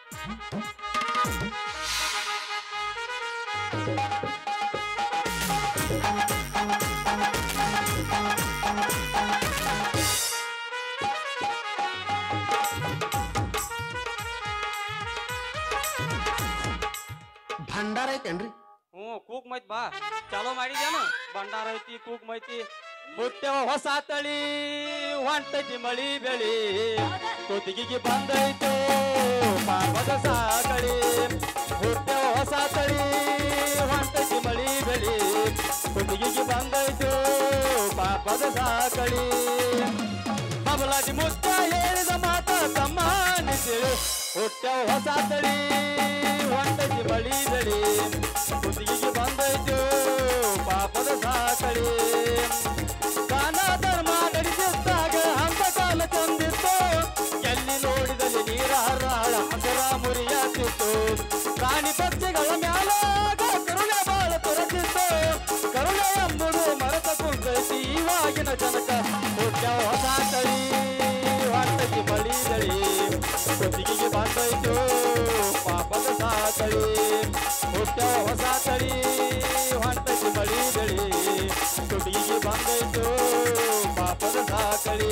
ಭಂಡಾರ ಐತೇನ್ರಿ ಹ್ಞೂ ಕೂಕ್ ಮೈತ್ ಬಾ ಚಾಲೋ ಮಾಡಿದ್ಯಾನು ಭಂಡಾರ ಐತಿ ಕೂಕ್ ಮೈತಿ ಹುಟ್ಟೆವ ಹೊಸ ತಳಿ ಹೊಂಟೈತಿ ಮಳಿ ಬೆಳಿ ಕುತ್ತಿಗೆಗೆ ಬಂದೈತು ಪಾಪದ ಸಾಕಳಿ ಹುಟ್ಟೆವ ಹೊಸ ತಳಿ ಹೊಂಟೈತಿ ಮಳಿ ಬೆಳಿ ಕುತ್ತಿಗೆಗೆ ಬಂದೈತು ಪಾಪದ ಸಾಕಳಿ ಬಬಲಾದಿ ಮುತ್ತ ಹೇಳಿದ ಮಾತ ತಮ್ಮ ನಿಂತಿಳು ಹುಟ್ಟೆವ ಹೊಸ ತಳಿ ಹೊಂಟೈತಿ ಮಳಿ ಬೆಳಿ ಕುತ್ತಿಗೆಗೆ ಬಂದೈತು ಪಾಪದ ಸಾಕಳಿ ದಾನ ಧರ್ಮ ನಡೆಸುತ್ತಾಗ ಹಂತ ಕಾಲ ತಂದಿತ್ತು ಎಲ್ಲಿ ನೋಡಿದಲ್ಲಿ ನೀರ ಹರಾಳ ಹಸರ ಮುರಿಯಾತಿತ್ತು ಪ್ರಾಣಿ ಪಕ್ಷಿಗಳ ಮ್ಯಾಲ ಕರುಣೆ ಬಾಳ ತೊರತಿತ್ತು ಕರುಣೆ ಎಂಬುದು ಮರೆತ ಕುಂತೈತಿ ಇವಾಗಿನ ಜನಕ ಹುಟ್ಟ ಹೊಸ ತಳಿ ಹೊಟ್ಟಕ್ಕೆ ಮಳಿ ತಳಿ ಕುತ್ತಿಗೆಗೆ ಬಂದೈತು ಪಾಪದ ಸಾಕಳಿ ಹುಟ್ಟ ಹೊಸ ತಳಿ ಹೊಟ್ಟಕ್ಕೆ ಮಳಿ ತಳಿ ಕುತ್ತಿಗೆಗೆ ಬಂದೈತು ಪಾಪದ ಸಾಕಳಿ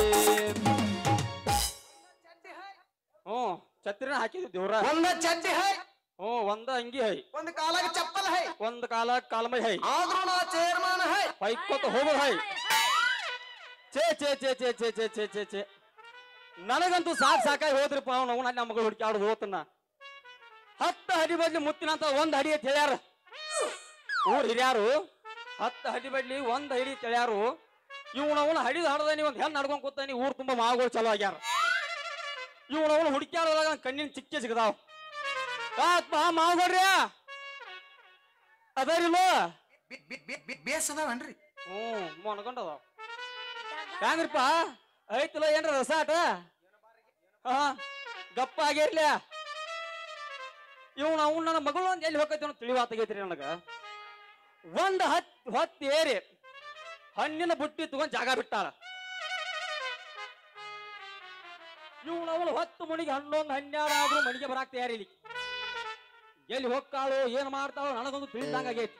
ಹ್ಞೂ ಛತ್ರಿನ ಹಾಕಿದ್ವಿ ದೇವ್ರ ಒಂದ ಚಡ್ಡಿ ಹೈ ಹ್ಞೂ ಒಂದ ಅಂಗಿ ಹೈ ಒಂದ್ ಕಾಲಾಗ ಚಪ್ಪಲ್ ಹೈ ಒಂದ್ ಕಾಲ ಕಾಲ್ಮೈ ಹೈ ಆದ್ರೂ ನಾ ಚೇರ್ಮನ್ ಹೈ ಹೊಯ್ಕೋತ ಹೋಗೋದು ಹೈ ಚೇ ಚೇ ಚೇ ಚೇ ಚೇ ಚೇ ಚೇ ಚೇ ಚೇ ನನಗಂತೂ ಸಾಕ್ ಸಾಕಾಗಿ ಹೋದ್ರಿಪ್ಪ ಅವ್ನು ಅವ್ನ ನಮ್ಮ ಮಗಳು ಹುಡುಕಾಡೋದು ಹೋತನ್ನ ಹತ್ತು ಹಡಿ ಬದ್ಲಿ ಮುತ್ತಿನಂತ ಒಂದ್ ಹಡಿ ಅಂತ ಹೇಳ್ಯಾರ ಊರ್ ಹಿರಿಯಾರು ಹತ್ತು ಹಡಿ ಬದ್ಲಿ ಒಂದ್ ಹಡಿ ಹೇಳ್ಯಾರು ಇವನವನ ಹಡಿದ ಹಡದಾನಿ ಒಂದ್ ಹೆಣ್ಣು ನಡ್ಕೊಂಡ್ ಕೂತಾನಿ ಊರ್ ತುಂಬಾ ಮಾವುಗಳು ಚಲೋ ಆಗ್ಯಾರ ಇವನವನು ಹುಡುಕ್ಯಾಡೋದಾಗ ನನ್ ಕಣ್ಣಿನ ಚಿಕ್ಕೆ ಸಿಗದಾವ್ ಆತ್ಮ ಮಾವುಗಳ್ರಿ ಅದರಿಲ್ಲೋ ಬೇಸದವನ್ರಿ ಹ್ಞೂ ಮೊನ್ಕೊಂಡದ ಹೆಂಗ್ರಿಪ್ಪ ಐತಲ್ಲ ಏನ್ರ ರಸಾಟ ಹಾ ಗಪ್ಪ ಆಗಿರ್ಲಿ ಇವ್ನ ಅವ್ನ ನನ್ನ ಮಗಳು ಅಂತ ಎಲ್ಲಿ ಹೋಗೈತಿ ಅನ್ನೋ ತಿಳಿವಾತಾಗೈತ್ರಿ ನನಗ ಒಂದ್ ಹತ್ ಹೊತ್ತು ಏರಿ ಹಣ್ಣಿನ ಬುಟ್ಟಿ ತಗೊಂಡ್ ಜಾಗ ಬಿಟ್ಟಾಳ ಇವ್ನ ಅವಳು ಹೊತ್ತು ಮಣಿಗೆ ಹನ್ನೊಂದು ಹನ್ನೆರಡು ಆದ್ರೂ ಮನೆಗೆ ಬರಾಕ್ ತಯಾರಿಲಿ ಎಲ್ಲಿ ಹೋಗ್ತಾಳು ಏನ್ ಮಾಡ್ತಾಳು ನನಗೊಂದು ತಿಳಿದಂಗ ಆಗೈತಿ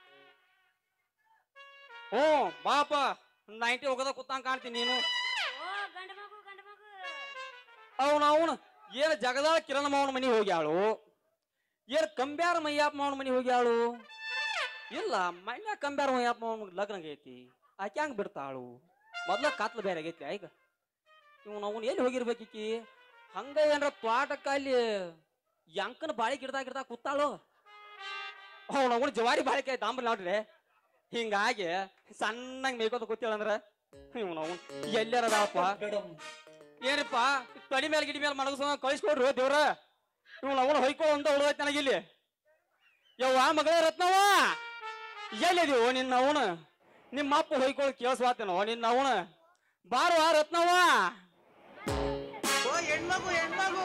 ಹ್ಞೂ ಬಾಪ ನೈಂಟಿ ಹೋಗದ ಕೂತಂಗ್ ಕಾಣ್ತೀನಿ ನೀನು ಓ ಗಂಡ ಮಗು ಗಂಡ ಮಗು ಅವನ ಅವನು ಏನ್ ಜಗದಾಳ ಕಿರಣ ಮಾವನ ಮನೆಗೆ ಹೋಗ್ಯಾಳು ಏನ್ ಕಂಬ್ಯಾರ ಮಯ್ಯಪ್ಪ ಮಾವನ ಮನೆಗೆ ಹೋಗ್ಯಾಳು ಇಲ್ಲ ಮನ್ಯ ಕಂಬ್ಯಾರ ಮಯ್ಯಪ್ಪ ಮಾವನ ಲಗ್ನ ಆಗೈತಿ ಆಕೆ ಹಂಗ್ ಬಿಡ್ತಾಳು ಮೊದ್ಲ ಕಾತ್ಲ ಬೇರೆ ಆಗೈತಿ ಈಗ ಇವನು ಅವನು ಎಲ್ಲಿ ಹೋಗಿರ್ಬೇಕಿಕ್ಕಿ ಹಂಗ ಏನ್ರ ತ್ವಾಟಕ್ಕ ಅಲ್ಲಿ ಯಂಕನ ಬಾಳಿ ಗಿಡದಾಗ ಗಿಡದಾಗ ಕೂತಾಳು ಅವನು ಅವನು ಜವಾರಿ ಬಾಳಿಕೆ ದಾಂಬಲ್ ನೋಡ್ರಿ ಹಿಂಗಾಗಿ ಸಣ್ಣಂಗ್ ಮೇಯ್ಕೋತ ಕೂತಿಳಂದ್ರ ಇವನು ಅವನು ಎಲ್ಲಾರ ಅದಾವಪ್ಪ ಏನಪ್ಪ ತಡಿ ಮೇಲೆ ಗಿಡಿ ಮೇಲೆ ಮಡಗಸ ಕಳಿಸ್ಕೊಡ್ರು ದೇವ್ರ ಇವಳು ಅವನು ಹೊಯ್ಕೊ ಅಂತ ಉಳ್ದೈತೆ ನನಗಿಲ್ಲಿ ಯವ್ವ ಮಗಳೇ ರತ್ನವ್ವ ಎಲ್ಲಿದೀವೋ ನಿನ್ನ ಅವನು ನಿಮ್ಮ ಅಪ್ಪ ಹೊಯ್ಕೊಳ್ಳಿ ಕೇಳಿಸ್ವಾತೇನೋ ನಿನ್ನ ಅವನು ಬಾರುವ ರತ್ನವ್ವ ಓ ಹೆಣ್ಮಗು ಹೆಣ್ಮಗು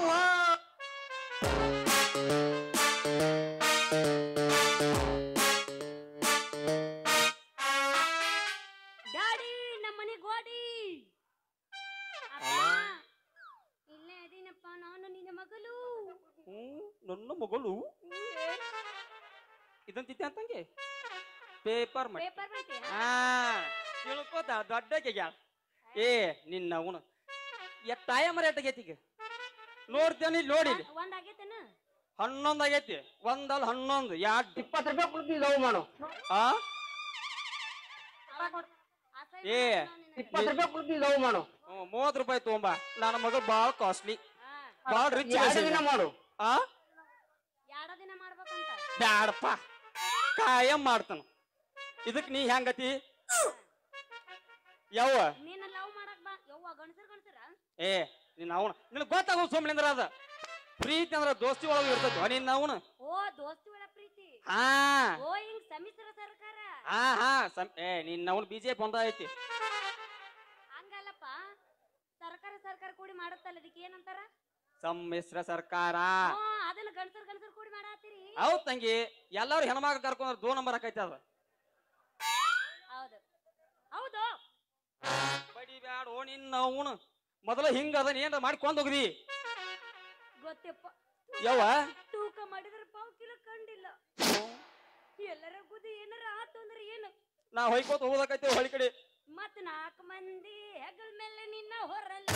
ಡ್ಯಾಡಿ ನಮ್ಮ ಮನೆ ಗೋಡಿ ಅಪ್ಪ ಇಲ್ಲೇ ಅದೀನಪ್ಪ ನಾನು ನಿನ್ನ ಮಗಳು ಹ್ಮ್ ನನ್ನ ಮಗಳು ಇದಂತಿತ್ತೆ ಅಂತಂಗೆ ಪೇಪರ್ ಮಾಡಿ ಪೇಪರ್ ಬಂತಿ ಆ ತಿಳ್ಕೋತ ದೊಡ್ಡ ಕೆಗ್ಯಾಳ ಏ ನಿನ್ನ ಅವನು ಎತ್ತಾಯ ಮರ ಎಟ್ಟಾಗೈತಿ ಈಗ ನೋಡ್ತೇನೆ ಇಲ್ಲಿ ನೋಡಿ ಇಲ್ಲಿ. ಒಂದ್ ಆಗೈತೇನ ಹನ್ನೊಂದು ಆಗೈತಿ ಒಂದಲ್ಲ ಹನ್ನೊಂದು ಎರಡು ಇಪ್ಪತ್ತು ರೂಪಾಯಿ ಕೊಡ್ತೀನಿ ಲವ್ ಮಾಡು ಆ ಅಸಹ್ಯ ಏ, ಮಾಡ್ತಾನ ಅವ್ನು ನಿನಗೆ. ಇಪ್ಪತ್ತು ರೂಪಾಯಿ ಕೊಡ್ತೀನಿ ಲವ್ ಮಾಡು ಹ್ಮ್, ಮೂವತ್ತು ರೂಪಾಯಿ ತೊಗೊಂಬ ನನ್ನ ಮಗಳು ಭಾಳ ಕಾಸ್ಟ್ಲಿ ಹಾ, ಭಾಳ ರಿಚ್ ಎರಡು ದಿನ ಮಾಡು ಆ ಎರಡ ದಿನ ಮಾಡ್ಬೇಕಂತ ಬ್ಯಾಡಪ್ಪ ಕಾಯಂ ಮಾಡ್ತಾನ ಇದಕ್ ನೀ ಹೆಂಗತಿ ಯವ್ವ ನೀನ ಲವ್ ಮಾಡಕ್ ಬಾ ಯವ್ವ ಗಣಸರ್ ಗಣಸರ ಏ ನಿನ್ನ ಅವನ ನಿನಗೆ ಗೊತ್ತಾಗೋ ಸುಮ್ಮನಿಂದ್ರ ಅದ ಪ್ರೀತಿ ಅಂದ್ರ ದೋಸ್ತಿ ಒಳಗೆ ಇರ್ತೈತಿ ನಿನ್ನ ಅವನು ಓ ದೋಸ್ತಿ ಒಳ ಪ್ರೀತಿ ಹಾ ಓ ಹಿಂಗ್ ಸಮ್ಮಿಶ್ರ ಸರ್ಕಾರ ಹಾ ಹಾ ಸಂ- ಏ ನಿನ್ನ ಅವನು ಬಿಜೆಪಿ ಒಂದ ಐತಿ ಹಂಗಲ್ಲಪ್ಪ ಸರ್ಕಾರ ಸರ್ಕಾರ ಕೂಡಿ ಮಾಡತ್ತಲ್ಲ ಅದಕ್ಕೆ ಏನಂತಾರ ಸಮ್ಮಿಶ್ರ ಸರ್ಕಾರ ಓ ಅದನ್ನ ಗಣಸರ್ ಗಣಸರ್ ಕೂಡಿ ಮಾಡತ್ತೀರಿ ಹೌದ್ ತಂಗಿ ಎಲ್ಲಾರು ಹೆಣ್ಮಕ್ಳು ಕರ್ಕೊಂಡ್ರ ದೋ ನಂಬರ್ ಹಾಕೈತಿ ಅದ ಹೌದು ಹೌದು ಬಡಿ ಬ್ಯಾಡ ಓ ನಿನ್ನ ಅವನು ಮೊದಲ ಹಿಂಗ ಅದನ್ನ ಏನ್ರ ಮಾಡ್ಕೊಂಡ್ ಹೋಗ್ದಿ ಗೊತ್ತಪ್ಪ ಯವ್ವ ತೂಕ ಮಾಡಿದ್ರೆ ಪಾವ್ ಕಿಲೋ ಕಂಡಿಲ್ಲ ಎಲ್ಲರ ಗುದಿ ಏನಾರ ಆತು ಅಂದ್ರೆ ಏನು ನಾ ಹೊಯ್ಕೋತ ಹೋಗೋದಕ್ಕೈತಿ ಹೊಳಿ ಕಡೆ ಮತ್ ನಾಲ್ಕು ಮಂದಿ ಹೆಗಲ್ ಮೇಲೆ ನಿನ್ನ ಹೊರಲ್ಲ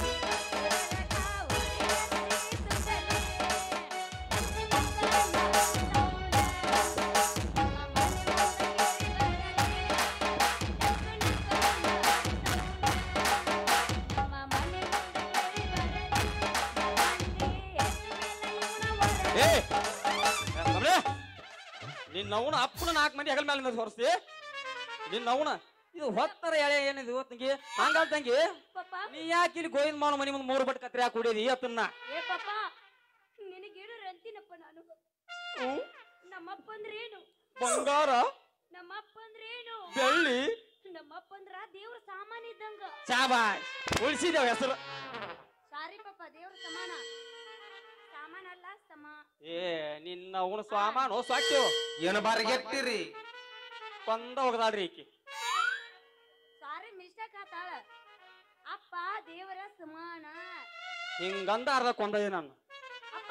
ಏ ಕಮಲೆ ನಿನ್ನ ಅವನ ಅಪ್ಪನ ನಾಲ್ಕು ಮಂದಿ ಹೆಗಲ ಮೇಲೆ ಹೊರಸ್ತಿ ನಿನ್ನ ಅವನ ಇದು ಹೊತ್ತರ ಎಳೆ ಏನಿದು ಇವತ್ತಿಗೆ ಹಂಗಾಲ್ ತಂಗಿ ಪಾಪ ನೀ ಯಾಕೆ ಇಲ್ಲಿ ಗೋವಿಂದ ಮಾವನ ಮನಿ ಮುಂದೆ ಮೂರು ಬಟ್ ಕತ್ರಿ ಹಾಕಿ ಕುಡಿಯೋದಿ ಇವತ್ತನ್ನ ಏ ಪಾಪ ನಿನಗೇನು ಅಂತೀನಪ್ಪ ನಾನು ನಮ್ಮಪ್ಪ ಅಂದ್ರೆ ಏನು ಬಂಗಾರ ನಮ್ಮಪ್ಪ ಅಂದ್ರೆ ಏನು ಬೆಳ್ಳಿ ನಮ್ಮಪ್ಪ ಅಂದ್ರ ದೇವ್ರ ಸಾಮಾನ್ ಇದ್ದಂಗ ಚಾಬಾಯ್ ಉಳಿಸಿದೇವ ಹೆಸರು ಸಾರಿ ಪಾಪ ದೇವ್ರ ಸಮಾನ ಸಾಮಾನ ಅಲ್ಲ ಸಮ ಏ ನಿನ್ನ ಅವನ ಸ್ವಾಮಾನು ಸ್ವಾಕ್ಯವು ಏನು ಬಾರಿಗೆಟ್ಟಿರಿ ಕೊಂದ ಹೋಗದಾಳ್ರಿ ಈಕಿ ಸಾರಿ ಮಿಸ್ಟೇಕ್ ಆತಾಳ ಅಪ್ಪ ದೇವರ ಸಮಾನ ಹಿಂಗಂದ ಅರ್ಧ ಕೊಂದದಿ ನಾನು ಅಪ್ಪ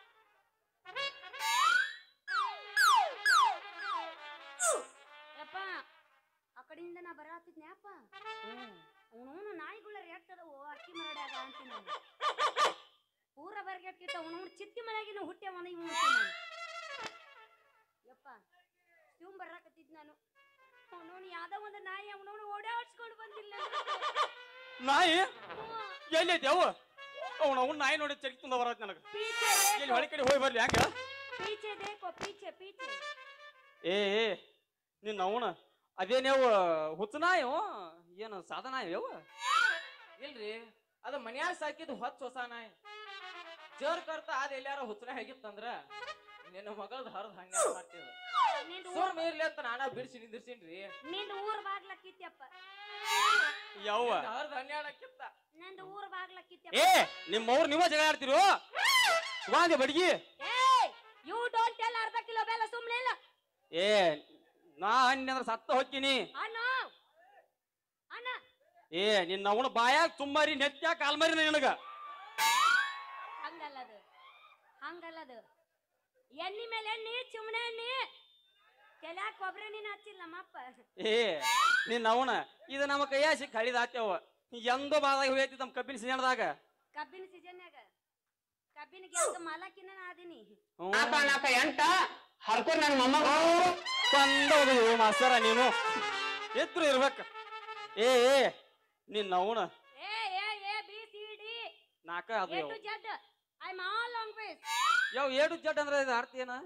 ಯಪ್ಪ ಆ ಕಡೆಯಿಂದ ನಾ ಬರಾತಿದ್ನೆ ಅಪ್ಪ ಅವನು ನಾಯಿಗಳ ಎಟ್ಟದವು ಅಕ್ಕಿ ಮರಡ್ಯಾಗ ಅಂತೀನಿ ನಾನು ಪೂರ ಬರ್ಗೆಟ್ಕಿಟ್ಟ ಅವನು ಚಿತ್ತಿ ಮನೆಯಾಗಿನ ಹುಟ್ಟ್ಯ ಮನೆ ಇವ್ ಅಂತೀನಿ ನಾನು ಯಪ್ಪ ಶಿವ್ ಬರಾಕತ್ತಿದ್ ನಾನು ಅವನವನು ಯಾವ್ದೋ ಒಂದು ನಾಯಿ ಅವನವನು ಓಡಾಡ್ಸ್ಕೊಂಡು ಬಂದಿಲ್ಲ ನಾಯಿ ಎಲ್ಲೈತಿ ಅವು ಅವನ ಅವ್ನ ನಾಯಿ ನೋಡಿ ಚರಿಕ್ ತುಂಬ ಬರತ್ ನನಗ ಪೀಚೆ ಎಲ್ಲಿ ಹೊಳಿ ಕಡೆ ಹೋಗಿ ಬರ್ಲಿ ಯಾಕ ಪೀಚೆ ದೇಕೋ ಪೀಚೆ ಪೀಚೆ ಏ ಏ ನಿನ್ನ ಅವನ ಅದೇನೇವು ಹುಚ್ಚ ನಾಯೋ ಏನು ಸಾದ ನಾಯವ ಇಲ್ರಿ ಅದು ಮನ್ಯಾಗ ಸಾಕಿದ್ ಹೊಚ್ಚ ಹೊಸ ನಾಯಿ ಜೋರ್ ಕರ್ತ ಅದ ಎಲ್ಲಾರ ಹುಚ್ಚನ ಹೇಗಿತ್ತಂದ್ರ ನಿನ್ನ ಮಗಳದ್ ಹರಿದ್ ಹಂಗ ಮಾಡ್ತಿದ್ದ ನಿಂದು ಊರ್ ಸುರ್ಮ ಇರ್ಲಿ ಅಂತ ನಾನ ಬಿಡಿಸಿ ನಿಂದಿರ್ಸಿನ್ರಿ ನಿಂದು ಊರ್ ಬಾಗ್ಲಕ್ಕಿತ್ಯಪ್ಪ ಯವ್ವ ಹರಿದ್ ಹನ್ನೆರಡಕ್ಕಿತ್ತ ನಂದು ಊರ್ ಬಾಗ್ಲಕ್ಕಿತ್ಯಪ್ಪ ಏ ನಿಮ್ಮ ಅವ್ರು ನೀವ ಜಗಳ ಆಡ್ತಿರು ವಾಂದೆ ಬಡ್ಗಿ ಏಯ್ ಯು ಡೋಂಟ್ ಟೆಲ್ ಅರ್ಧ ಕಿಲೋ ಬೆಲ್ಲ ಸುಮ್ನೆ ಇಲ್ಲ ಏ ನಾ ಅಂದ್ರೆ ಸತ್ತ ಹೊಕ್ಕಿನಿ ಅಣ್ಣ ಅಣ್ಣ ಏ ನಿನ್ನ ಅವನ ಬಾಯಾಗ ತುಂಬಾರಿ ನೆತ್ಯ ಕಾಲ್ಮರಿ ನಿನಗ ಹಂಗಲ್ಲದು ಹಂಗಲ್ಲದು ಎಣ್ಣಿ ಮೇಲೆ ಎಣ್ಣಿ ಚುಮ್ನೆ ಎಣ್ಣಿ ಕೆಲ್ಯಾಕ ಕೊಬ್ಬರಿ ನೀನ್ ಹಚ್ಚಿಲ್ಲ ನಮ್ಮಪ್ಪ ಏ ನಿನ್ನ ಅವನ ಇದು ನಮ್ಮ ಕೈಯ ಸಿಕ್ಕ ಹಳಿದಾತ್ಯವ ಎಂದೋ ಬಾದಾಗ ಹೋಯ್ತಿ ನಮ್ಮ ಕಬ್ಬಿನ ಸೀಜನ್ದಾಗ ಕಬ್ಬಿನ ಸೀಸನ್ಯಾಗ ಕಬ್ಬಿನ ಗೆಲ್ದ ಮಾಲಕಿನ ಆದಿನಿ ನಾಲ್ಕ ಎಂಟ ಹರ್ಕೊಂಡ್ ನನ್ನ ಮೊಮ್ಮಗ ಕಂದೋದು ಮಾಸ್ತರ ನೀನು ಎದ್ರು ಇರ್ಬೇಕ ಏ ಏ ನಿನ್ನ ಅವನ ಏ ಏ ಎ ಬಿ ಸಿ ಡಿ ನಾಕ ಅದು ಎ ಯವ್ to Z I am all language ಯಾವ ಏಡು ಜಡ್ ಅಂದ್ರೆ ಇದು ಅರ್ಥ ಏನ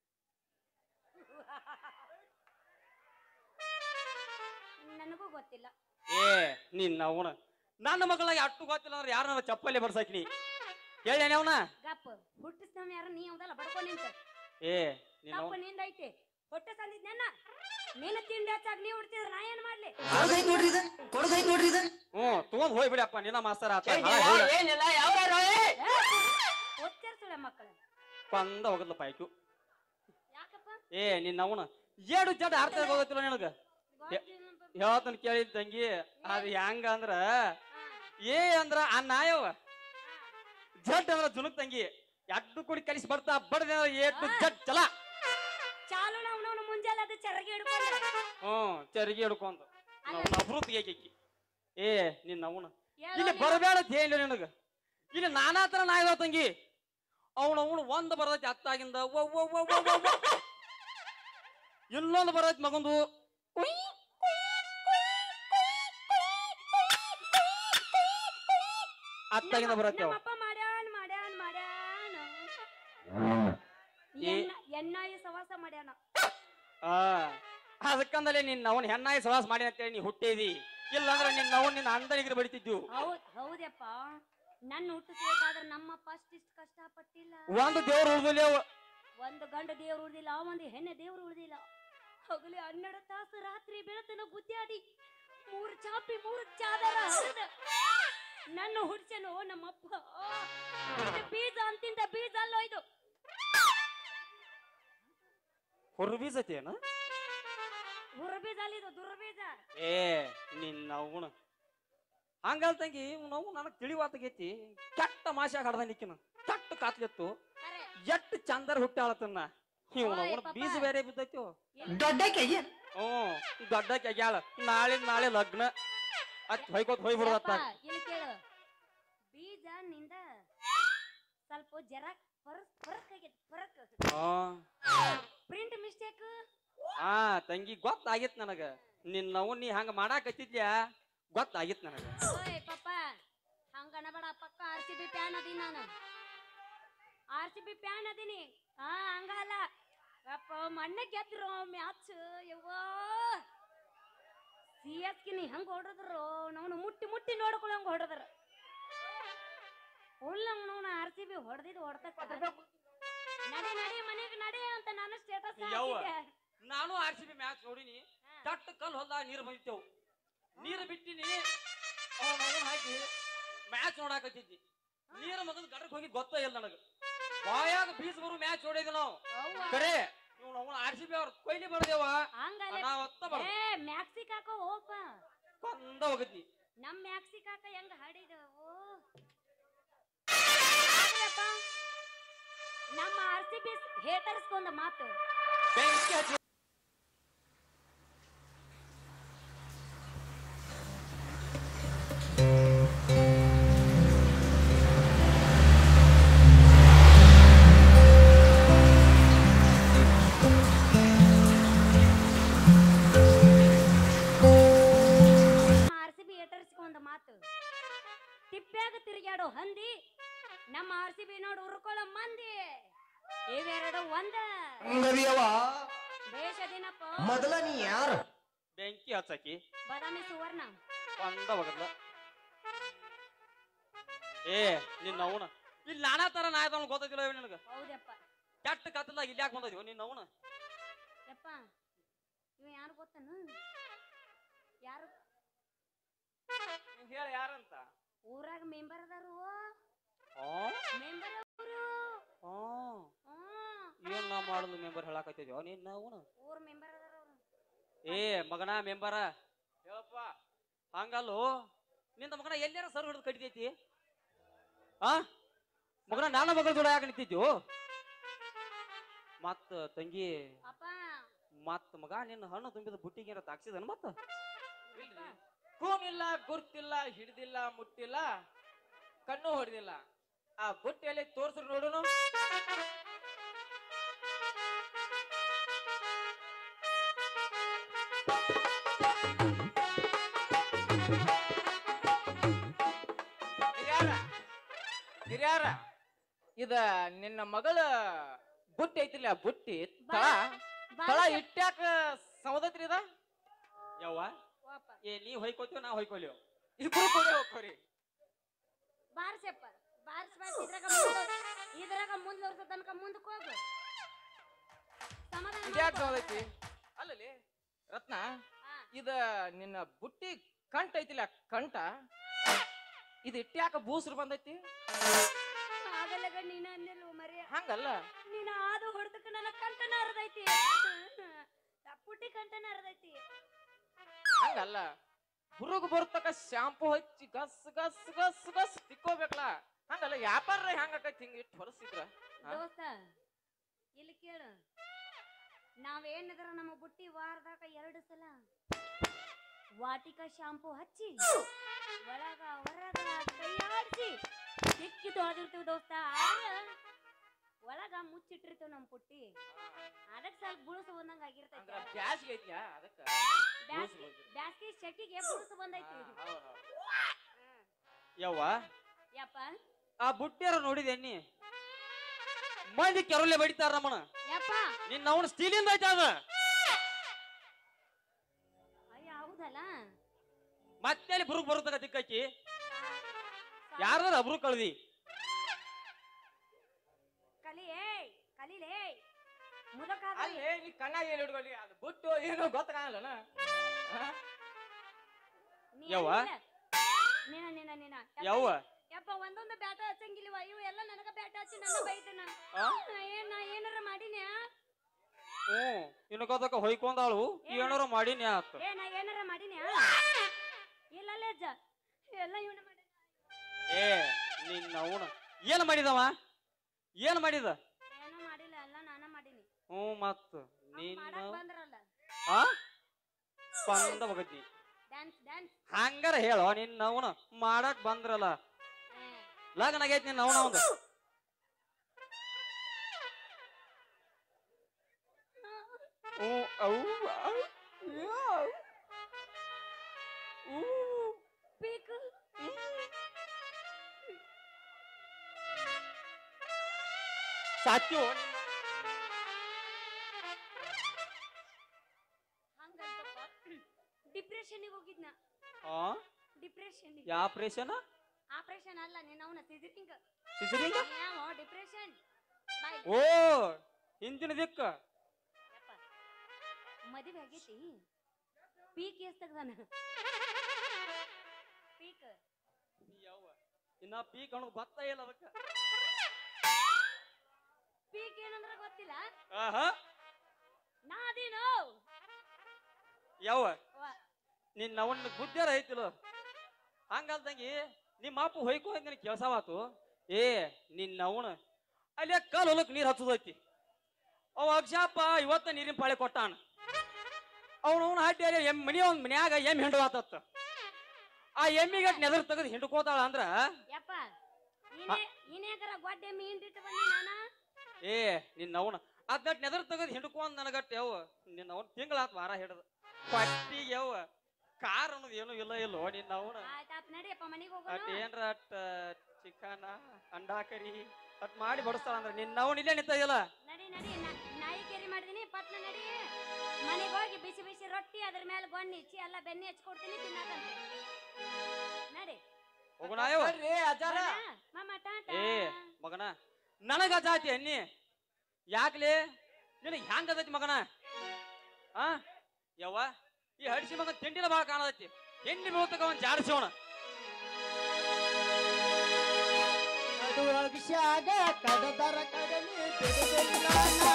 ನನಗೂ ಗೊತ್ತಿಲ್ಲ ಏ ನಿನ್ನ ಅವನ ನನ್ನ ಮಕ್ಕಳಿಗೆ ಅಟ್ಟು ಗೊತ್ತಿಲ್ಲ ಅಂದ್ರೆ ಯಾರನ್ನ ಚಪ್ಪಲಿ ಬರ್ಸಾಕಿನಿ ಹೇಳೇನೆ ಅವನ ಗಪ್ ಹುಟ್ಟಿಸ್ನವ್ ಯಾರ ನೀ ಅವದಲ್ಲ ಬಡ್ಕೊಂಡ್ ನಿಂತ ಏ ನಿನ್ನ ತಪ್ಪು ನಿಂದೈತಿ ಹೊಟ್ಟೆ ಸಂದಿದ್ನೆನ್ನ ನೀನು ತಿಂಡಿ ಹಚ್ಚಾಗ ನೀ ಹುಡ್ತಿದ್ರ ನಾ ಏನ್ ಮಾಡ್ಲಿ ಕೊಡ್ಗೈತ್ ನೋಡ್ರಿ ಇದು ಕೊಡ್ಗೈತ್ ನೋಡ್ರಿ ಇದು ಹ್ಞೂ ತಗೊಂಡ್ ಹೋಗ್ಬಿಡಪ್ಪ ನಿನ್ನ ಮಾಸ್ತರ ಆತ ಏನಿಲ್ಲ ಯಾವ ಒಚ್ಚರ್ಸುಳೆ ಮಕ್ಕಳು ಕಂದ ಹೋಗದ್ಲ ಪಾಯ್ಕು ಯಾಕಪ್ಪ ಏ ನಿನ್ನ ಅವನ ಏಡು ಜಡ್ ಅರ್ಥ ಹೋಗತ್ತಿಲ್ಲ ನಿನಗ ಗೊತ್ತಿಲ್ಲಪ್ಪ. ಹೇಳ್ತಾನ ಕೇಳಿದ್ ತಂಗಿ ಅದ್ ಹೆಂಗ ಅಂದ್ರ ಹಾ, ಏ ಅಂದ್ರ ಆ ನಾಯವ ಹಾ. ಜಡ್ ಅಂದ್ರ ಜುನುಕ್ ತಂಗಿ ಎಡ್ಡು ಕುಡಿ ಕಲಿಸಿ ಬರ್ತಾ ಬಡದ ಏಟು ಜಡ್ ಚಲ ಚಾಲು ನಾವು ಮುಂಜಾನೆ ಅದು ಚರಗಿ ಹಿಡ್ಕೊಂಡು ಹ್ಮ್ ಚರಿಗೆ ಹಿಡ್ಕೊಂಡ್ ಅಲ್ಲ. ನಾವು ನಫ್ರೂತ್ ಏಕಿ ಏ ನಿನ್ನ ಅವನ ಹೇಳೋ ಇಲ್ಲಿ ನೀನು. ಬರಬೇಡ ಅಂತ ಹೇಳಿ ನಿನಗ ಇಲ್ಲಿ ನಾನಾ ತರ ನಾಯಿದಾವ ತಂಗಿ ಅವನ ಅವನು ಒಂದ್ ಬರದೈತಿ ಅತ್ತಾಗಿಂದ ಒ ಒ ಒ ಒ ಒ ಒ. ಇನ್ನೊಂದು ಬರದೈತಿ ಮಗಂದು ಕುಯ್, ಕುಯ್, ಕುಯ್, ಕುಯ್, ಕುಯ್, ಕುಯ್, ಕುಯ್, ಕುಯ್. ಅತ್ತಾಗಿಂದ ನಮ್ಮ- ಬರತ್ತೇವ ನಮ್ಮಪ್ಪ ಮಾಡ್ಯಾನ್ ಮಾಡ್ಯಾನ್ ಮಾಡ್ಯಾನ ಏ- ಎಣ್ಣ- ಎಣ್ಣಾಯಿ ಸವಾಸ ಮಾಡ್ಯಾನ ಆ ಅದಕ್ಕಂದಲೇ ನಿನ್ನ ಅವನ್ ಹೆಣ್ಣಾಯಿ ಸವಾಸ ಮಾಡಿ ಅಂತೇಳಿ ನೀ ಹುಟ್ಟಿದಿ ಇಲ್ಲಾಂದ್ರೆ ನಿನ್ನ ಅವನ್ ನಿನ್ನ ಅಂದನಿಗ್ರಿ ಬಡಿತಿದ್ವು ಹೌದ್ ಹೌದಪ್ಪ ನನ್ನ ಹುಟ್ಟಿಸ್ಬೇಕಾದ್ರೆ ನಮ್ಮಪ್ಪ ಅಷ್ಟಿಷ್ಟು ಕಷ್ಟಪಟ್ಟಿಲ್ಲ ಒಂದು ದೇವ್ರು ಉಳ್ದಿಲ್ಲ ಅವ ಒಂದು ಗಂಡ ದೇವ್ರು ಉಳ್ದಿಲ್ಲ ಒಂದು ಹೆಣ್ಣೆ ದೇವ್ರು ಉಳ್ದಿಲ್ಲ ಹಗಲಿ ಹನ್ನೆರಡು ತಾಸು ರಾತ್ರಿ ಬೆಳತನ ಗುದ್ದಾಡಿ ಮೂರು ಚಾಪಿ ಮೂರು ಚಾದರ ಹರಿದ ನನ್ನ ಹುಡ್ಸನು ನಮ್ಮಪ್ಪ ಇದು ಬೀಜ ಅಂತಿಂದ ಬೀಜ ಅಲ್ಲೋ ಇದು ಹೊರ ಬೀಸತೇನ ಹುರ ಬೀಜ ಅಲ್ಲ ಇದು ದುರ್ ಬೀಜ ಏ ನಿನ್ನ ಅವನು ಹಂಗಲ್ ತಂಗಿ ನಾವು ನನಗೆ ತಿಳಿವಾತಗೈತಿ ಕೆಟ್ಟ ಮಾಸ್ಯಾಗ ಹಡ್ದ ನಿಕ್ಕಿನ ಕೆಟ್ಟ ಕಾತ್ಲೆತ್ತು ಖರೆ ಎಷ್ಟ್ ಚಂದರ್ ಹುಟ್ಟಾಳತನ್ನ ಇವನ ಓಯ್ ಅವನ ಪಾಪ. ಬೀಜ ಬೇರೆ ಬಿದ್ದೈತಿ ದೊಡ್ಡ ಕೆಯ್ಯ ಹ್ಮ್ ದೊಡ್ಡ ಕೆಗ್ಯಾಳ ನಾಳೆ ನಾಳೆ ಲಗ್ನ ಅತ್ ಹೊಯ್ಕೋತ್ ಹೋಯ್ ಬಿಡತ್ತ ಯಪ್ಪ, ಇಲ್ಲಿ ಕೇಳು ಬೀಜ ನಿಂದ ಸ್ವಲ್ಪ ಜರ ಫರಕ್ ಫರಕ್ ಆಗೈತಿ ಫರಕ್ ಪ್ರಿಂಟ್ ಮಿಸ್ಟೇಕ್ ಆ ತಂಗಿ ಗೊತ್ತಾಗಿತ್ ನನಗ ನಿನ್ ನಾವು ನೀ ಹಂಗ ಮಾಡಾಕತ್ತಿದ್ಯಾ ಗೊತ್ತಾಗಿತ್ ನನಗ ಓಯ್ ಪಪ್ಪ ಹಂಗ ಅನಬೇಡ ಪಕ್ಕ ಆರ್ ಸಿ ಬಿ ಪ್ಯಾನ್ ಅದೀನಿ ನಾನು ಆರ್ ಸಿ ಬಿ ಪ್ಯಾನ್ ಅದೀನಿ ಹಾ ಹಂಗ ಅಲ್ಲ ಅಪ್ಪ ಮಣ್ಣ ಗೆದ್ರು ಮ್ಯಾಚ್ ಯವ್ವಾ ಸಿ ಎಸ್ ಕಿನಿ ಹಂಗ ಹೊಡೆದ್ರು ನಾವು ಮುಟ್ಟಿ ಮುಟ್ಟಿ ನೋಡ್ಕೊಳ್ಳಂಗ ಹೊಡೆದ್ರ ಫುಲ್ ನಾವು ಆರ್ ಸಿ ಬಿ ಹೊಡೆದಿದ್ದು ಹೊಡ್ತಕ್ಕ ನಡಿ ನಡಿ ಮನೆಗೆ ನಡಿ ಅಂತ ನಾನು ಸ್ಟೇಟಸ್ ಯವ್ವ. ನಾನು ಆರ್ ಸಿ ಬಿ ಮ್ಯಾಚ್ ನೋಡಿನಿ ತಟ್ಟ ಕಲ್ ಹೊಲ್ದಾಗ ನೀರ್ ಬಂದಿತ್ತೇವು ನೀರ್ ಬಿಟ್ಟಿನಿ ಅವ್ನ ಅವ್ನ ಹಾಕಿ ಮ್ಯಾಚ್ ನೋಡಾಕತ್ತಿದ್ನಿ ನೀರ್ ಮಗದ್ ಗಡಕ್ ಹೋಗಿ ಗೊತ್ತ ಇಲ್ಲ ನನಗ ಬಾಯಾಗ ಬೀಸ್ ಬರು ಮ್ಯಾಚ್ ನೋಡಿದ್ವಿ ನಾವು ಕರೆ ಇವ್ನು ಅವನ ಆರ್ ಸಿ ಬಿ ಅವ್ರ ಕೊಯ್ಲಿ ಬರ್ದೇವ ಹಂಗಲ್ಲ ನಾವ್ ಹೊತ್ತ ಬರ್ ಏ ಮ್ಯಾಕ್ಸಿ ಕಾಕ ಹೋಗಪ್ಪ ಕೊಂದ ಹೋಗಿದ್ನಿ ನಮ್ ಮ್ಯಾಕ್ಸಿ ಕಾಕ ಹೆಂಗ ಹಾಡಿದವು ನಮ್ಮ ಆರ್ ಸಿ ಬಿ ಹೇಟರ್ಸ್ ಒಂದು ಮಾತು ಬೆಂಕಿ ಹಚ್ಚಿ ಆರ್ ಸಿ ಬಿ ಹೇಟರ್ಸ್ ಒಂದು ಮಾತು ತಿಪ್ಪ್ಯಾಗ ತಿರುಗಾಡೋ ಹಂದಿ ನಮ್ಮ ಆರ್ ಸಿ ಬಿ ನೋಡು ಉರ್ಕೊಳ್ಳೋ ಮಂದಿ ಇವೆರಡು ಒಂದ ಹಂಗದಿಯವ ದೇಶದಿನಪ್ಪ ಮೊದಲ ನೀ ಯಾರು ಬೆಂಕಿ ಹಚ್ಚಕಿ ಬಾದಾಮಿ ಸುವರ್ಣ ಕೊಂದ ಹೋಗದ್ಲ ಏ ನಿನ್ನ ಅವನ ಇಲ್ಲಿ ನಾನಾ ತರ ನಾಯ್ದವನು ಗೊತ್ತಿಲ್ಲ ನಿನಗ ಹೌದಪ್ಪ ಕೆಟ್ಟ ಕತ್ತಲಾಗ ಇಲ್ಲಿ ಯಾಕೆ ಬಂದದ್ಯೋ ನಿನ್ನ ಅವನ ಯಪ್ಪ ಇವ ಯಾರು ಗೊತ್ತನು ಯಾರು ಹೇಳ ಯಾರಂತ ಊರಾಗ ಮೆಂಬರ್ ಅದಾರು ಆ ಮೆಂಬರ್ ಅವರು ಆ ಹ್ಮ್ ಏನ್ ನಾ ಮಾಡುದು ಮೆಂಬರ್ ಹೇಳಾಕತ್ತಿದ್ಯೋ ನಿನ್ನ ಅವನ ಊರ್ ಮೆಂಬರ್ ಅದಾರ ಅವ್ರು ಏ ಮಗನ ಮೆಂಬರ ಹೇಳಪ್ಪ ಹಂಗಲ್ಲೋ ನಿಂದ ಮಗನ ಎಲ್ಲಾರ ಸರ್ ಹಿಡಿದು ಕಡಿತೈತಿ ಆ ಮಗನ ನಾನ ಮಗಳ ಜೋಡ ಯಾಕೆ ನಿಂತಿದ್ಯೋ ಮತ್ತ ತಂಗಿ ಅಪ್ಪ ಮತ್ತ ಮಗ ನಿನ್ನ ಹಣ್ಣು ತುಂಬಿದ ಬುಟ್ಟಿಗೆ ಏನಾರ ತಾಕ್ಸಿದನ ಮತ್ತ ಇಲ್ರಿ ಕೂನಿಲ್ಲ ಗುರ್ತಿಲ್ಲ ಹಿಡ್ದಿಲ್ಲ ಮುಟ್ಟಿಲ್ಲ ಕಣ್ಣು ಹೊಡೆದಿಲ್ಲ ಆ ಬುಟ್ಟಿಯಲ್ಲಿ ತೋರ್ಸ್ರು ನೋಡುನು ಹಿರಿಯಾರ ಹಿರಿಯಾರ ಇದ ನಿನ್ನ ಮಗಳ ಬುಟ್ಟಿ ಐತಿಲ್ಲ ಆ ಬುಟ್ಟಿ ತಳ ತಳ ಇಟ್ಟ್ಯಾಕ ಸೌದತ್ರಿ ಇದ ಯವ್ವ ವಾಪ ಏ ನೀ ಹೊಯ್ಕೋತೀವ ನಾ ಹೊಯ್ಕೊಲಿವ್ ಇಬ್ರು ಕೂಡ ಹೋಗ್ರಿ ಬಾರ್ಸಪ್ಪ ಬಾರ್ಸ್ಬೇಕು ಇದ್ರಾಗ ಮುಂದ್ ಇದ್ರಾಗ ಮುಂದ್ವರ್ಸ ತನಕ ಮುಂದಕ್ಕೆ ಹೋಗು ಸಮಾಧಾನ ಇದ್ಯಾಕ್ ಮಾಡ್ಕೊ. ಸೌದೈತಿ ಅಲ್ಲಲ್ಲಿ ರತ್ನ ಹಾ. ಇದ ನಿನ್ನ ಬುಟ್ಟಿ ಕಂಠ ಐತಿಲ್ಲ ಕಂಠ ಇದು ಇಟ್ಟ್ಯಾಕ ಬೂಸ್ರು ಬಂದೈತಿ ಆಗಲ್ಲಗ ನೀನ ಅನ್ನೆಲ್ವ ಮರಿ ಹಂಗಲ್ಲ ನೀನ ಆದು ಹೊಡ್ದಕ್ಕ ನನ್ನ ಕಂಠನ ಹರಿದೈತಿ ಪುಟ್ಟಿ ಕಂಠನ ಹರಿದೈತಿ ಹಂಗಲ್ಲ ಹುರುಗ್ ಬರ್ತಕ ಶಾಂಪು ಹಚ್ಚಿ ಗಸ್ ಗಸ್ ಗಸ್ ಗಸ್ ತಿಕ್ಕೋಬೇಕಲ್ಲ ಹಂಗಲ್ಲ ವ್ಯಾಪಾರ ಹೆಂಗ ಆಕೈತಿ ಹಿಂಗ ಇಟ್ಟು ಹೊರಸಿದ್ರ ಹಾ? ದೋಸ್ತ ಇಲ್ಲಿ ಕೇಳು ನಾವೇನಿದ್ರ ನಮ್ಮ ಬುಟ್ಟಿ ವಾರದಾಗ ಎರಡು ಸಲ ವಾಟಿಕ ಶಾಂಪೂ ಹಚ್ಚಿ ಒಳಗ ಹೊರಗ ಕೈಯಾಡಿಸಿ ಸಿಕ್ಕಿ ತೊಳೆದಿರ್ತೀವಿ ದೋಸ್ತ ಆದ್ರ ಒಳಗ ಮುಚ್ಚಿಟ್ಟಿರ್ತೀವಿ ನಮ್ಮ ಪುಟ್ಟಿ ಅದಕ್ಕೆ ಸ್ವಲ್ಪ ಬುಳುಸು ಬಂದಂಗ ಅಂದ್ರ ಆಗಿರ್ತೈತಿ ಬ್ಯಾಸ್ಗೆ ಐತ್ಯಾ ಅದಕ್ಕ ಬ್ಯಾಸ್ಗಿ ಬ್ಯಾಸ್ಗಿ ಶೆಕಿಗೆ ಬುಳುಸು ಬಂದೈತಿ ಹಾ, ಹೌದ್ ಹೌದ್. ಯವ್ವ ಯಪ್ಪ ಆ ಬುಟ್ಟಿಯರ ನೋಡಿದೇನಿ ಮಂದಿ ಕೆರಲೆ ಬಡಿತಾರ ನಮ್ಮನ ಯಪ್ಪ ನಿನ್ನ ಅವನ ಸ್ಟೀಲಿಂದ ಐತೆ ಅದ ಅಯ್ಯ ಹೌದಲ್ಲ ಮತ್ತೆ ಅಲ್ಲಿ ಬುರುಗ್ ಬರುತ್ತಾಗ ದಿಕ್ಕಿ ಯಾರ್ದಾರ ಅಬ್ರು ಕಳ್ದಿ ಕಲಿ ಏಯ್ ಕಲೀಲೇ ಮುದಕ ಅಲ್ಲೇ ನೀ ಕಣ್ಣ ಏನ್ ಹಿಡ್ಕೊಳ್ಳಿ ಅದು ಬಿಟ್ಟು ಏನೋ ಗೊತ್ತಾಗಲ್ಲನ ಯವ್ವ? ನೀನ ನೀನ ನೀನ ಯಪ್ಪ, ಯವ್ವ ಯಪ್ಪ ಒಂದೊಂದು ಬ್ಯಾಟ ಹಚ್ಚಂಗಿಲ್ವ ಇವು ಎಲ್ಲ ನನಗ ಬ್ಯಾಟ ಹಚ್ಚಿ ನನ್ನ ಬೈತನ ಆ? ನಾ ಏನ್ ನಾ ಏನಾರ ಮಾಡಿನ್ಯಾ ಹ್ಞೂ ಇನ್ಕೋದಕ್ಕ ಹೊಯ್ಕೊಂಡಾಳು ಏನಾರ ಮಾಡೀನಿ ಆತ ಏ ನಾ ಏನಾರ ಮಾಡಿನ್ಯಾ ಇಲ್ಲ ಅಜ್ಜ ಎಲ್ಲ ಇವನ ಮಾಡಿ ಏ ನಿನ್ನ ಅವನ ಏನ್ ಮಾಡಿದವ ಏನ್ ಮಾಡಿದ ಹ್ಞೂ ಮತ್ತ ಹಂಗ್ ನೀನು ಮಾಡಕ್ ಬಂದ್ರಲ್ಲ ಆ ಬಂದ ಹೋಗತಿ ಡ್ಯಾನ್ಸ್ ಡ್ಯಾನ್ಸ್ ಹಂಗಾರ ಹೇಳೋ ನಿನ್ನ ಅವನು ಮಾಡಕ್ ಬಂದ್ರಲ್ಲ ಲಗ್ನ ಆಗೈತಿ ನಿನ್ನ ಅವನ ಒಂದು ಹ್ಞೂ ಅವ್ವ. ಯಾವ್. ಊ. ಪೀಕ್ ಸಾತ್ಯೋ ಹಂಗಂತಪ್ಪ ಡಿಪ್ರೆಷನ್ಗೆ ಹೋಗಿದ್ನ ಆ ಡಿಪ್ರೆಷನ್ ಯಾ ಆಪರೇಷನ್ ಆಪರೇಷನ್ ಅಲ್ಲ ನಿನ್ನ ಅವನ ಸಿಜರಿಂಗ್ ಸಿಸರಿಂಗ ಯಾವ ಡಿಪ್ರೆಷನ್ ಬಾಯ್ ಓ ಹಿಂದಿನ ದಿಕ್ಕ ಯಪ್ಪ ಮದುವೆ ಆಗೈತಿ ಪೀಕ್ ಎಸ್ ತೆಗ್ದಾನ ಪೀಕ್ ಯವ್ವ ಇನ್ನ ಪೀಕ್ ಅನ್ನೋದು ಗೊತ್ತ ಇಲ್ಲ ಅದಕ್ಕ ಪೀಕ್ ಏನಂದ್ರ ಗೊತ್ತಿಲ್ಲ ಆಹಾ ನಾ ಅದೇನೋ ಯವ್ವ ವಾ. ನಿನ್ನ ಅವನ್ನ ಬುದ್ಧಿಯಾರ ಐತಿಲ್ಲ ಹಂಗಲ್ದಂಗಿ ನಿಮ್ಮ ಅಪ್ಪ ಹೊಯ್ಕೋ ನಿನ್ ಕೆಲ್ಸವಾತು ಏ ನಿನ್ನ ಅವನ ಅಲ್ಲೇ ಕಲ್ ಹೊಲಕ್ ನೀರ್ ಹಚ್ಚದೈತಿ ಅವ ಅಕ್ಷಪ್ಪ ಇವತ್ತ ನೀರಿನ ಪಾಳೆ ಕೊಟ್ಟಾನ ಅವನು ಅವನ ಹಟ್ಟಿ ಅಲ್ಲಿ ಎಮ್ ಮನಿ ಒಂದ್ ಮನ್ಯಾಗ ಎಮ್ಮೆ ಹಿಂಡುವಾತತ್ತ ಆ ಎಮ್ಮಿಗೆ ನೆದರ್ ತೆಗೆದು ಹಿಂಡ್ಕೋತಾಳ ಅಂದ್ರ ಯಪ್ಪ ಇನೇ ಇನೇಕರ ಗೊಡ್ಡೆ ಮೀಂಡಿಟ್ಟು ಬಂದಿ ನಾನ ಏ ನಿನ್ನ ಅವನ ಅದ್ನಟ್ ನೆದರ್ ತೆಗೆದು ಹಿಂಡ್ಕೊಂಡ್ ನನಗಟ್ಟ ಯವ್ವ ನಿನ್ನ ಅವನ್ ತಿಂಗಳಾತ್ ವಾರ ಹಿಡ್ದ ಪಟ್ಟಿಗೆ ಯವ್ವ ಕಾರ್ ಅನ್ನೋದು ಏನೂ ಇಲ್ಲ ಇಲ್ಲೋ ನಿನ್ನ ಅವನ ಆಯ್ತಾಪ್ ನಡಿಯಪ್ಪ ಮನೆಗೆ ಅಟ್ ಹೋಗೋಣ ಏನ್ರ ಅಟ್ ಚಿಕನ ಅಂಡಾ ಕರಿ ಅಟ್ ಮಾಡಿ ಬಡಿಸ್ತಾಳ ಅಂದ್ರೆ ನಿನ್ನ ಅವ್ನು ಇಲ್ಲೇ ನಿಂತಿಲ್ಲ ನಡಿ ನಡಿ ನಾ- ನಾಯಿ ಕೇರಿ ಮಾಡಿದೀನಿ ಪಟ್ನ ನಡಿ ಮನೆಗೆ ಹೋಗಿ ಬಿಸಿ ಬಿಸಿ ರೊಟ್ಟಿ ಅದ್ರ ಮೇಲೆ ಗೊಣ್ಣಿ ಚಿ ಎಲ್ಲ ಬೆಣ್ಣೆ ಹಚ್ಕೊಡ್ತೀನಿ ತಿನ್ನಕಂತೆ ನಡಿ ಹೋಗೋಣ ಯವ್ವ ಬರ್ರಿ ಅಜ್ಜಾರ ಬಾ, ಮಾಮ ಟಾಟಾ ಏ ಮಗನ ನನಗ ಜಾತಿ ಅನ್ನಿ ಯಾಕ್ಲೆ ನಿನಗೆ ಹ್ಯಾಂಗ ಅದೈತಿ ಮಗನ ಆ ಯವ್ವ ಈ ಹಡಿಸಿ ಮಗನ್ ತಿಂಡಿನ ಭಾಳ ಕಾಣದೈತಿ ಎಣ್ಣೆ ಬೀಳ್ತಕ ಅವನ್ ಜಾಡಿಸೋಣ ನಡುವಗಿಶಾಗ ಕಡದರ ಕಡಲಿ ಬಿಡುವುದಿಲ್ಲ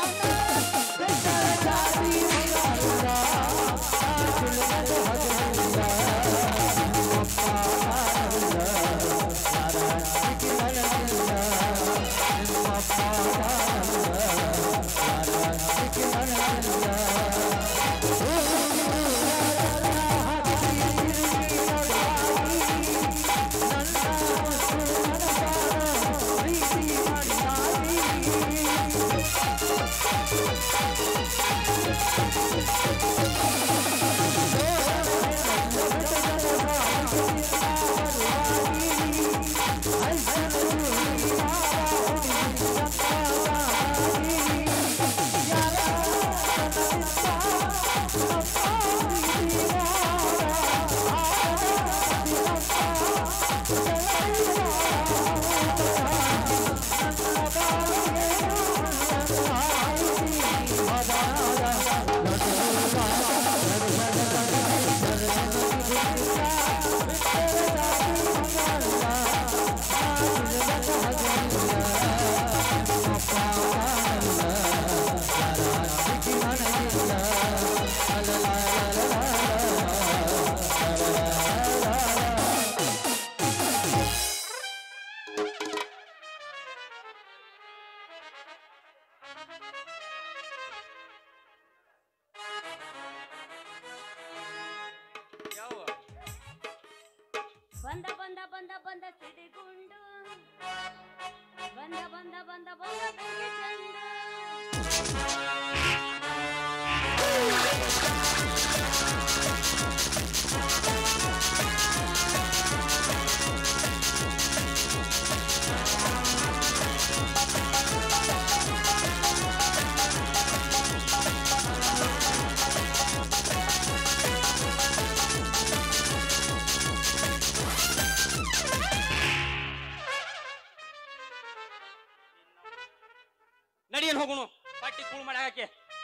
ಯವ್ವ ಬಂದ ಬಂದ ಬಂದ ಬಂದ ಸಿಡಿಗುಂಡು ಬಂದ ಬಂದ ಬಂದ ಬಂದ ಬೆಂಕಿ ಚಂಡು ನಡಿಯನ್ ಹೋಗುನು ಪಟ್ಟಿ ಕೂಳ್ ಮಾಡಾಕೆ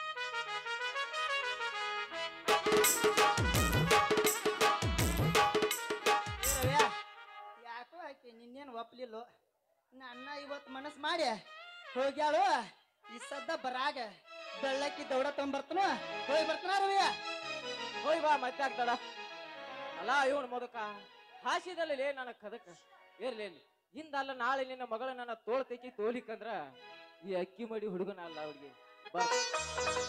ರವ್ಯ, ಯಾಕೋ ಆಕಿ ನಿನ್ನೇನು ಒಪ್ಲಿಲ್ಲ ನನ್ನ ಇವತ್ತು ಮನಸ್ಸು ಮಾಡಿ ಹೋಗ್ಯಾಳು ಈ ಸದ್ದ ಬರಾಗ ಬೆಳ್ಳಕ್ಕಿ ದೌಡ ತೊಗೊಂಬರ್ತನ ಹೋಗಿ ಬರ್ತಾನ ರವ್ಯ ಹೋಯ್ ಬಾ ಮತ್ತೆ ಆಗ್ತದ ಅಲ್ಲ ಇವನ್ ಮೊದಕ ಹಾಸಿದಲ್ಲಿ ನನ್ನ ಕದಕ ಇರ್ಲಿ ಇರ್ಲಿ ಹಿಂದಲ್ಲ ನಾಳೆ ನಿನ್ನ ಮಗಳ ನನ್ನ ತೋಳ್ ತೆಕ್ಕಿ ತೋಲಿಕಂದ್ರ ಈ ಅಕ್ಕಿ ಮಡಿ ಹುಡುಗನ ಅಲ್ಲ ಅವ್ರಿಗೆ ಬರ್ತ